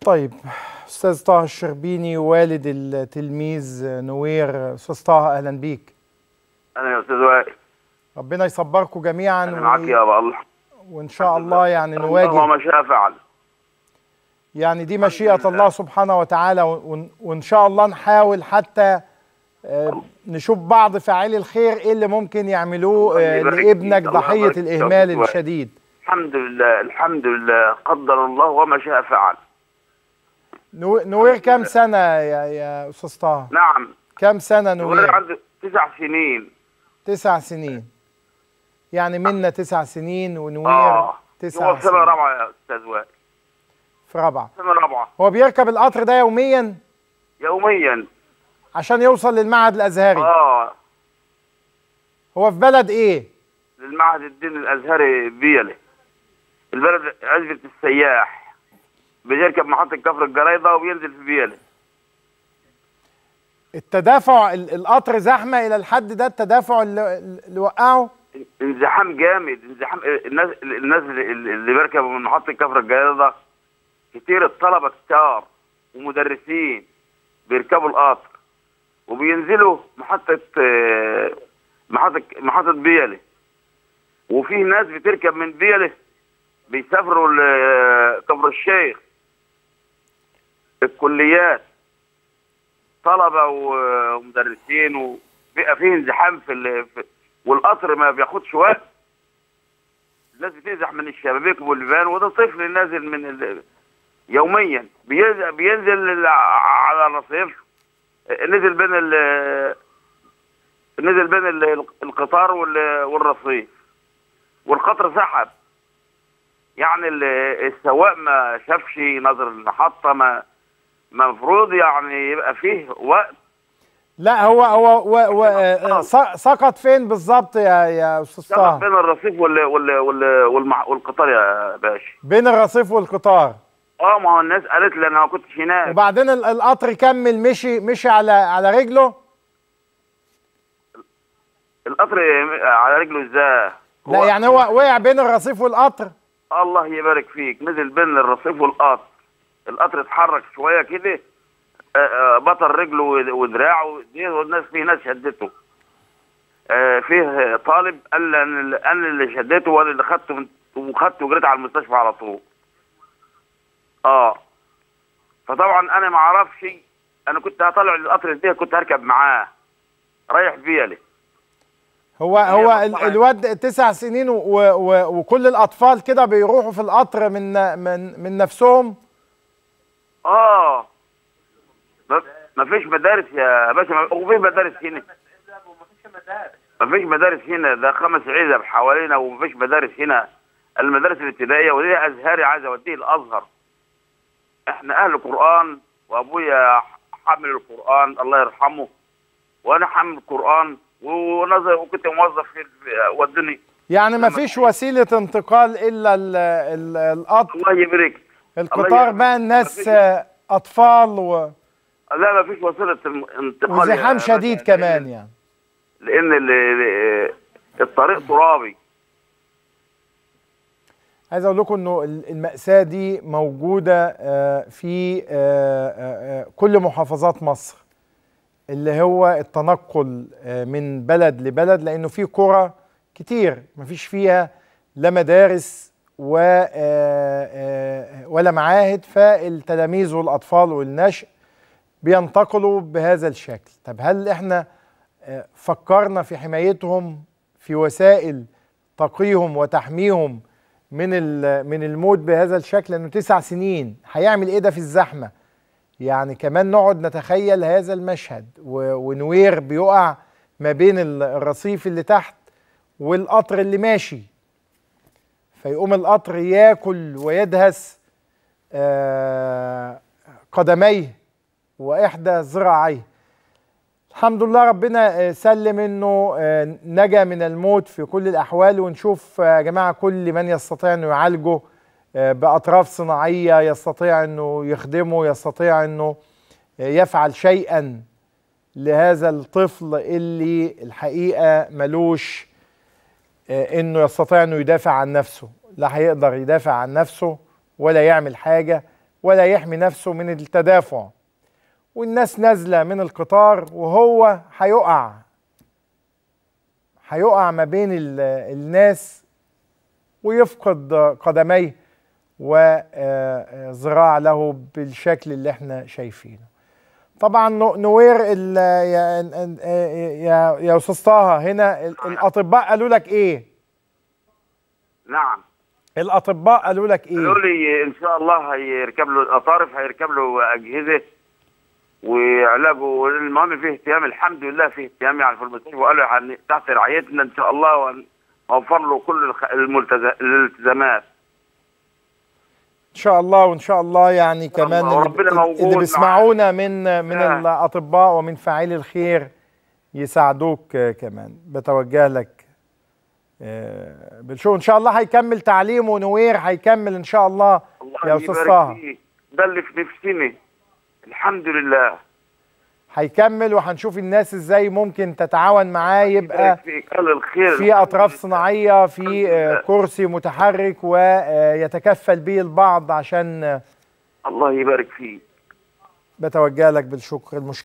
طيب استاذ طه الشربيني والد التلميذ نوير استاذ طه اهلا بيك انا يا استاذ وائل ربنا يصبركم جميعا انا معاك يا ابا الله وان شاء الله يعني الله نواجه ما شاء فعل يعني دي مشيئة الله سبحانه وتعالى وإن- وإن شاء الله نحاول حتى آه، نشوف بعض فاعلي الخير إيه اللي ممكن يعملوه الله آه، يبارك فيك، لابنك الله ضحية يبارك فيك يا الإهمال أستاذ وائل. الشديد الحمد لله الحمد لله قدر الله وما شاء فعل نو- نوير كام سنة يا يا أستاذ طه؟ نعم كام سنة نوير نوير؟ عنده تسع سنين تسع سنين يعني منا تسع سنين ونوير اه تسع هو في سنه سنين رابعه يا استاذ وائل في رابعة سنه رابعه هو بيركب القطر ده يوميا يوميا عشان يوصل للمعهد الأزهري اه هو في بلد إيه؟ للمعهد الدين الازهري بيله البلد عزبة السياح بيركب محطة كفر الجرايضة وبينزل في بيله التدافع ال- القطر زحمه الى الحد ده التدافع اللي, اللي وقعه انزحام جامد انزحام الناس الناس اللي اللي بيركبوا من محطة كفر الجرايضة كتير الطلبة كتار ومدرسين بيركبوا القطر وبينزلوا محطة آه، محطة محطة بيله وفي ناس بتركب من بيله بيسافروا لكفر الشيخ الكليات طلبة و- ومدرسين وبيبقى فيه انزحام في, ال... في والقطر ما بياخدش وقت الناس بتنزح من الشبابيك والبيبان وده طفل نازل من ال... يوميا بينزل, بينزل على الرصيف نزل بين ال... نزل بين ال- القطار وال... والرصيف والقطر سحب يعني ال- السواق ما شافش نظر المحطة ما مفروض يعني يبقى فيه وقت لا هو هو و و آه، س- سقط فين بالظبط يا يا استاذ سبق طه بين الرصيف وال وال وال والمح... والقطار يا باشا بين الرصيف والقطار اه ما هو الناس قالت لي انا ما كنتش هناك وبعدين ال- القطر كمل مشي مشي على على رجله القطر على رجله ازاي لا يعني هو وقع بين الرصيف والقطر الله يبارك فيك نزل بين الرصيف والقطر القطر اتحرك شويه كده آه، آه، بطل رجله ود- ودراعه دي والناس في ناس شدته آه، فيه طالب قال لي انا اللي- انا اللي شدته وانا اللي خدته من وخدته وجريت على المستشفى على طول اه فطبعا انا ما اعرفش انا كنت هطلع القطر ده كنت هركب معاه رايح بيالي هو هو ال- مصلحة. الواد تسع سنين و و وكل الاطفال كده بيروحوا في القطر من من من نفسهم اه ما- ما فيش مدارس يا باشا ما- وفي مدارس هنا ما فيش مدارس هنا ده خمس عزب حوالينا وما فيش مدارس هنا المدارس الابتدائيه ودي ازهري عايز اوديه الازهر احنا اهل قران وابويا حامل القران الله يرحمه وانا حامل القران ونظر وكنت موظف في ودوني يعني ما فيش وسيله انتقال الا ال ال القطر الله يبارك القطار يبارك. بقى الناس مفيش- آه، اطفال و لا ما فيش وسيله انتقال يا وزحام باشا. شديد كمان يعني لان ال- ال- الطريق ترابي عايز اقول لكم انه ال- المأساة دي موجودة آه، في آه، آه، آه، كل محافظات مصر اللي هو التنقل آه، من بلد لبلد لانه في قرى كتير مفيش فيها لا مدارس و آه، آه، ولا معاهد فالتلاميذ والاطفال والنشء بينتقلوا بهذا الشكل طب هل احنا آه، فكرنا في حمايتهم في وسائل تقيهم وتحميهم من ال- من الموت بهذا الشكل لانه تسع سنين هيعمل ايه ده في الزحمه يعني كمان نقعد نتخيل هذا المشهد و- ونوير بيقع ما بين ال- الرصيف اللي تحت والقطر اللي ماشي فيقوم القطر ياكل ويدهس آه، قدميه واحدى ذراعيه الحمد لله ربنا آه، سلم انه آه، نجا من الموت في كل الاحوال ونشوف آه، يا جماعه كل من يستطيع انه يعالجه آه، باطراف صناعيه يستطيع انه يخدمه يستطيع انه آه، يفعل شيئا لهذا الطفل اللي الحقيقه ملوش آه، انه يستطيع انه يدافع عن نفسه لا هيقدر يدافع عن نفسه ولا يعمل حاجه ولا يحمي نفسه من التدافع والناس نازله من القطار وهو هيقع هيقع ما بين ال- الناس ويفقد قدميه وذراع له بالشكل اللي احنا شايفينه طبعا نو- نوير ال- يا يا يا استاذ طه هنا ال- الاطباء قالوا لك ايه نعم الاطباء قالوا لك قالوا ايه لي ان شاء الله هيركب له الاطارف هيركب له اجهزه وعلاجه المهم فيه اهتمام الحمد لله فيه اهتمام يعني في المستشفى وقالوا هن- تحت رعايتنا ان شاء الله ونوفر له كل الخ- الملتز- الالتزامات ان شاء الله وان شاء الله يعني كمان الله، اللي, وربنا موجود اللي بيسمعونا من من آه. الاطباء ومن فاعلي الخير يساعدوك آه، كمان بتوجه لك آه، بالشو ان شاء الله هيكمل تعليمه نوير هيكمل ان شاء الله الله يا استاذ يبارك طه فيه. ده اللي في نفسنا الحمد لله هيكمل وهنشوف الناس ازاي ممكن تتعاون معاه يبقى يبارك فيك قال الخير في اطراف صناعيه في الحمد آه، لله. كرسي متحرك ويتكفل به البعض عشان آه، الله يبارك فيك بتوجه لك بالشكر المشكله